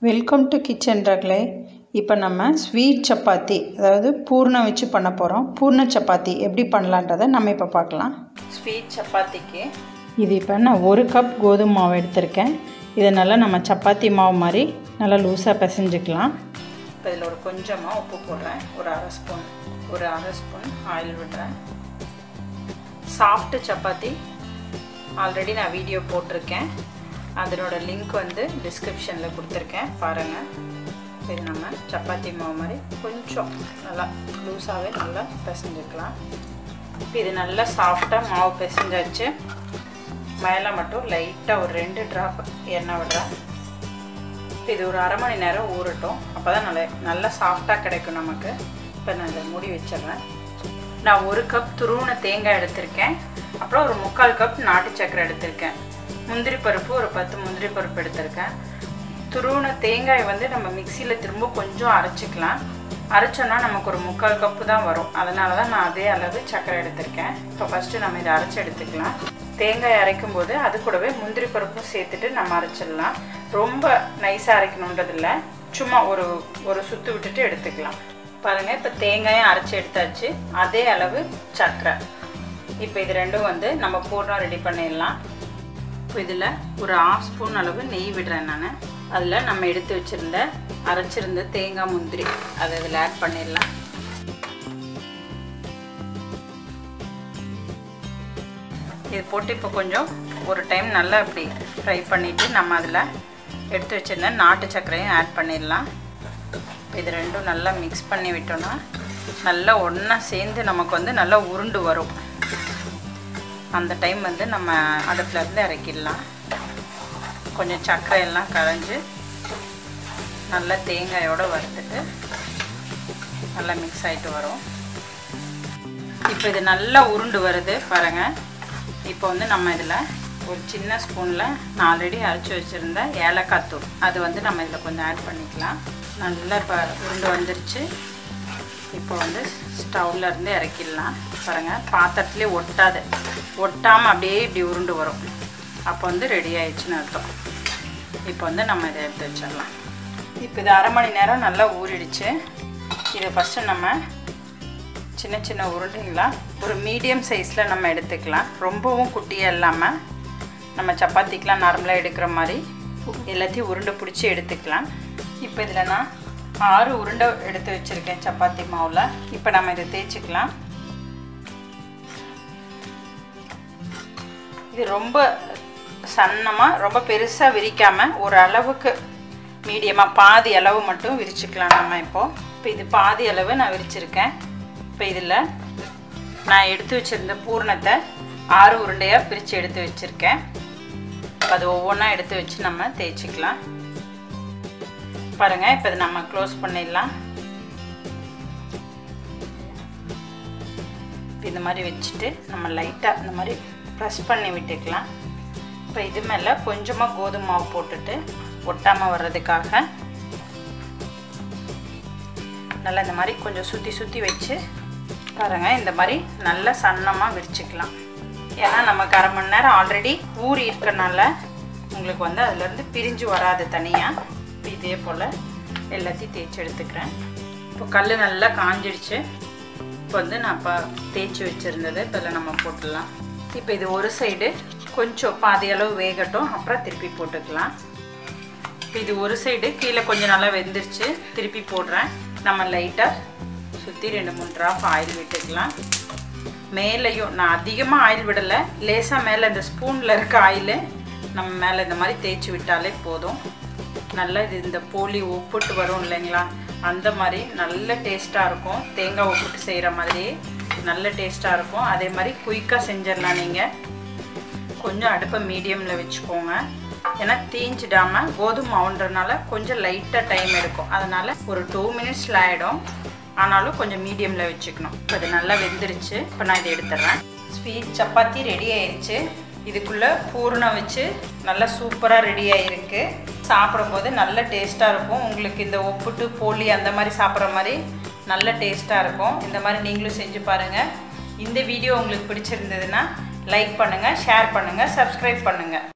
welcome to kitchen ரக்லே இப்போ நம்ம sweet chapati அதாவது பூர்ணம் வச்சு பண்ண போகிறோம் பூர்ண சப்பாத்தி எப்படி பண்ணலான்றதை நம்ம இப்போ பார்க்கலாம் ஸ்வீட் சப்பாத்திக்கு இது இப்போ நான் ஒரு கப் கோதுமை மாவு எடுத்திருக்கேன் இதை நல்லா நம்ம சப்பாத்தி மாவு மாதிரி நல்லா லூஸாக பிசைஞ்சுக்கலாம் இப்போ இதில் ஒரு கொஞ்சமாக உப்பு போடுறேன் ஒரு அரை ஸ்பூன் ஒரு அரை ஸ்பூன் ஆயில் விடுறேன் சாஃப்ட்டு சப்பாத்தி ஆல்ரெடி நான் வீடியோ போட்டிருக்கேன் அதனோட லிங்க் வந்து டிஸ்கிரிப்ஷனில் கொடுத்துருக்கேன் பாருங்கள் இது நம்ம சப்பாத்தி மாவு மாதிரி கொஞ்சம் நல்லா லூஸாகவே நல்லா பிசைஞ்சுக்கலாம் இப்போ இது நல்லா சாஃப்டாக மாவு பிசைஞ்சாச்சு மேலே மட்டும் லைட்டாக ஒரு ரெண்டு ட்ராப் எண்ணெய் விடுறேன் இது ஒரு அரை மணி நேரம் ஊறட்டும் அப்போ தான் நல்லா நல்லா சாஃப்டாக கிடைக்கும் நமக்கு இப்போ நான் இதை மூடி வச்சிடுறேன் நான் ஒரு கப் துருவின தேங்காய் எடுத்திருக்கேன் அப்புறம் ஒரு முக்கால் கப் நாட்டு சக்கரை எடுத்திருக்கேன் முந்திரி பருப்பு ஒரு பத்து முந்திரி பருப்பு எடுத்திருக்கேன் துருவின தேங்காய் வந்து நம்ம மிக்சியில் திரும்ப கொஞ்சம் அரைச்சிக்கலாம் அரைச்சோன்னா நமக்கு ஒரு முக்கால் கப்பு தான் வரும் அதனால தான் நான் அதே அளவு சக்கரை எடுத்திருக்கேன் இப்போ ஃபஸ்ட்டு நம்ம இதை அரைச்சி எடுத்துக்கலாம் தேங்காய் அரைக்கும் போது அது கூடவே முந்திரி பருப்பும் சேர்த்துட்டு நம்ம அரைச்சிடலாம் ரொம்ப நைஸாக அரைக்கணுன்றதில்ல சும்மா ஒரு ஒரு சுற்று விட்டுட்டு எடுத்துக்கலாம் பாருங்கள் இப்போ தேங்காயும் அரைச்சி எடுத்தாச்சு அதே அளவு சர்க்கரை இப்போ இது ரெண்டும் வந்து நம்ம பூர்ணம் ரெடி பண்ணிடலாம் இப்போ இதில் ஒரு ஆஃப் ஸ்பூன் அளவு நெய் விடுறேன் நான் அதில் நம்ம எடுத்து வச்சுருந்த அரைச்சிருந்த தேங்காய் முந்திரி அதை இதில் ஆட் பண்ணிடலாம் இது போட்டு இப்போ கொஞ்சம் ஒரு டைம் நல்லா இப்படி ஃப்ரை பண்ணிவிட்டு நம்ம அதில் எடுத்து வச்சுருந்த நாட்டு சர்க்கரையும் ஆட் பண்ணிடலாம் இது ரெண்டும் நல்லா மிக்ஸ் பண்ணி விட்டோன்னா நல்லா ஒன்றா சேர்ந்து நமக்கு வந்து நல்லா உருண்டு வரும் அந்த டைம் வந்து நம்ம அடுப்புலேருந்து இறக்கிடலாம் கொஞ்சம் சர்க்கரை எல்லாம் கரைஞ்சி நல்லா தேங்காயோடு வறுத்துட்டு நல்லா மிக்ஸ் ஆகிட்டு வரும் இப்போ இது நல்லா உருண்டு வருது பாருங்கள் இப்போ வந்து நம்ம இதில் ஒரு சின்ன ஸ்பூனில் நான் ஆல்ரெடி அரைச்சி வச்சுருந்த ஏலக்காய் தூள் அது வந்து நம்ம இதில் கொஞ்சம் ஆட் பண்ணிக்கலாம் நல்லா இப்போ உருண்டு வந்துருச்சு இப்போ வந்து ஸ்டவ்வில் இருந்து இறக்கிடலாம் பாருங்கள் பாத்திரத்துலேயே ஒட்டாது ஒட்டாமல் அப்படியே இப்படி உருண்டு வரும் அப்போ வந்து ரெடி ஆயிடுச்சுன்னு அர்த்தம் இப்போ வந்து நம்ம இதை எடுத்து வச்சிடலாம் இப்போ இது அரை மணி நேரம் நல்லா ஊறிடுச்சு இதை ஃபஸ்ட்டு நம்ம சின்ன சின்ன உருண்டைங்களாக ஒரு மீடியம் சைஸில் நம்ம எடுத்துக்கலாம் ரொம்பவும் குட்டியாக இல்லாமல் நம்ம சப்பாத்திக்கெலாம் நார்மலாக எடுக்கிற மாதிரி எல்லாத்தையும் உருண்டை பிடிச்சி எடுத்துக்கலாம் இப்போ இதில் நான் ஆறு உருண்டை எடுத்து வச்சுருக்கேன் சப்பாத்தி மாவில் இப்போ நம்ம இதை தேய்ச்சிக்கலாம் இது ரொம்ப சன்னமாக ரொம்ப பெருசாக விரிக்காமல் ஒரு அளவுக்கு மீடியமாக பாதி அளவு மட்டும் விரிச்சுக்கலாம் நம்ம இப்போது இப்போ இது பாதி அளவு நான் விரிச்சிருக்கேன் இப்போ இதில் நான் எடுத்து வச்சுருந்த பூர்ணத்தை ஆறு உருண்டையாக பிரித்து எடுத்து வச்சுருக்கேன் அது ஒவ்வொன்றா எடுத்து வச்சு நம்ம தேய்ச்சிக்கலாம் பாருங்கள் இப்போ இதை நம்ம க்ளோஸ் பண்ணிடலாம் இந்த மாதிரி வச்சுட்டு நம்ம லைட்டாக இந்த மாதிரி ப்ரெஸ் பண்ணி விட்டுக்கலாம் இப்போ இது மேலே கொஞ்சமாக கோதுமை மாவு போட்டுட்டு ஒட்டாமல் வர்றதுக்காக நல்லா இந்த மாதிரி கொஞ்சம் சுற்றி சுற்றி வச்சு பாருங்கள் இந்த மாதிரி நல்லா சன்னமாக விரிச்சுக்கலாம் ஏன்னா நமக்கு அரை மணி நேரம் ஆல்ரெடி ஊறி இருக்கனால உங்களுக்கு வந்து அதுலேருந்து பிரிஞ்சு வராது தனியாக இதே போல் எல்லாத்தையும் தேய்ச்சி எடுத்துக்கிறேன் இப்போ கல் நல்லா காஞ்சிடுச்சு இப்போ வந்து நான் இப்போ தேய்ச்சி வச்சுருந்தது இப்போ இதில் நம்ம போட்டுடலாம் இப்போ இது ஒரு சைடு கொஞ்சம் பாதி அளவு வேகட்டும் அப்புறம் திருப்பி போட்டுக்கலாம் இப்போ இது ஒரு சைடு கீழே கொஞ்சம் நல்லா வெந்துருச்சு திருப்பி போடுறேன் நம்ம லைட்டாக சுற்றி ரெண்டு மூணு ட்ராப் ஆயில் விட்டுக்கலாம் மேலேயும் நான் அதிகமாக ஆயில் விடலை லேசாக மேலே இந்த ஸ்பூனில் இருக்க ஆயில் நம்ம மேலே இந்த மாதிரி தேய்ச்சி விட்டாலே போதும் நல்லா இது இந்த போலி உப்புட்டு வரும் இல்லைங்களா அந்த மாதிரி நல்ல டேஸ்ட்டாக இருக்கும் தேங்காய் உப்புட்டு செய்கிற மாதிரியே நல்ல டேஸ்ட்டாக இருக்கும் அதே மாதிரி குயிக்காக செஞ்சிடலாம் நீங்கள் கொஞ்சம் அடுப்பை மீடியமில் வச்சுக்கோங்க ஏன்னா தீஞ்சிடாமல் கோதுமை மாவுன்றனால கொஞ்சம் லைட்டாக டைம் எடுக்கும் அதனால் ஒரு டூ மினிட்ஸில் ஆகிடும் ஆனாலும் கொஞ்சம் மீடியமில் வச்சுக்கணும் இப்போ இது நல்லா வெந்துருச்சு இப்போ நான் இதை எடுத்துட்றேன் ஸ்வீட் சப்பாத்தி ரெடி ஆயிடுச்சு இதுக்குள்ளே பூர்ணம் வச்சு நல்லா சூப்பராக ரெடி ஆகிருக்கு சாப்பிடும்போது நல்ல டேஸ்ட்டாக இருக்கும் உங்களுக்கு இந்த ஒப்புட்டு போலி அந்த மாதிரி சாப்பிட்ற மாதிரி நல்ல டேஸ்ட்டாக இருக்கும் இந்த மாதிரி நீங்களும் செஞ்சு பாருங்கள் இந்த வீடியோ உங்களுக்கு பிடிச்சிருந்ததுன்னா லைக் பண்ணுங்கள் ஷேர் பண்ணுங்கள் சப்ஸ்கிரைப் பண்ணுங்கள்